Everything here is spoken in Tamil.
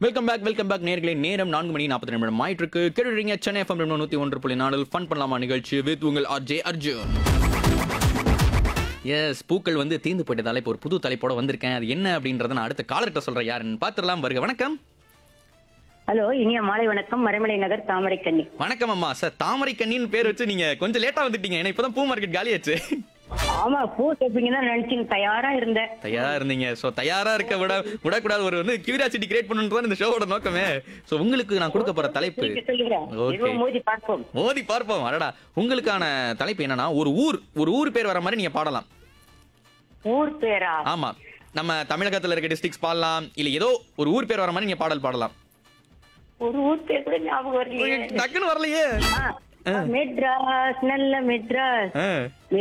வெல்கம் பேக் வெல்கம் பேக் நேர்களே நேரம் நான்கு மணி நாற்பத்தி நிமிடம் ஆயிட்டு இருக்கு கேட்டுறீங்க சென்னை எஃப்எம் நூத்தி ஒன்று புள்ளி நாலில் ஃபன் பண்ணலாமா நிகழ்ச்சி வித் உங்கள் ஆர்ஜே அர்ஜுன் எஸ் பூக்கள் வந்து தீர்ந்து போயிட்டதால இப்போ ஒரு புது தலைப்போட வந்திருக்கேன் அது என்ன அப்படின்றத நான் அடுத்த காலர்கிட்ட சொல்றேன் யாருன்னு பார்த்துடலாம் வருக வணக்கம் ஹலோ இனிய மாலை வணக்கம் மறைமலை நகர் தாமரை கண்ணி வணக்கம் அம்மா சார் தாமரை கண்ணின்னு பேர் வச்சு நீங்க கொஞ்சம் லேட்டா வந்துட்டீங்க ஏன்னா இப்பதான் பூ மார்க்கெட் காலியாச்சு ஆமா பூ கேட்பீங்கன்னு தான் நினைச்சீங்க தயாரா இருந்தேன் தயாரா இருந்தீங்க சோ தயாரா இருக்க விட விடக்கூடாது ஒரு வந்து கியூரியாசிட்டி கிரியேட் பண்ணணும்னு இந்த ஷோவோட நோக்கமே சோ உங்களுக்கு நான் கொடுக்க போற தலைப்பு நீங்க சொல்லுங்க Okay. எதுவும் மோதி பார்ப்போம் மோதி பார்ப்போம் அடடா உங்களுக்கான தலைப்பு என்னன்னா ஒரு ஊர் ஒரு ஊர் பேர் வர மாதிரி நீங்க பாடலாம் ஊர் பேரா ஆமா நம்ம தமிழகத்துல இருக்க டிஸ்ட்ரிக்ஸ் பாடலாம் இல்ல ஏதோ ஒரு ஊர் பேர் வர மாதிரி நீங்க பாடல் பாடலாம் ஒரு ஊர் பேர் கூட ஞாபகம் வரலையே டக்குன்னு வரலையே ஆ, மெட்ராஸ் நல்ல மெட்ராஸ் ஆ.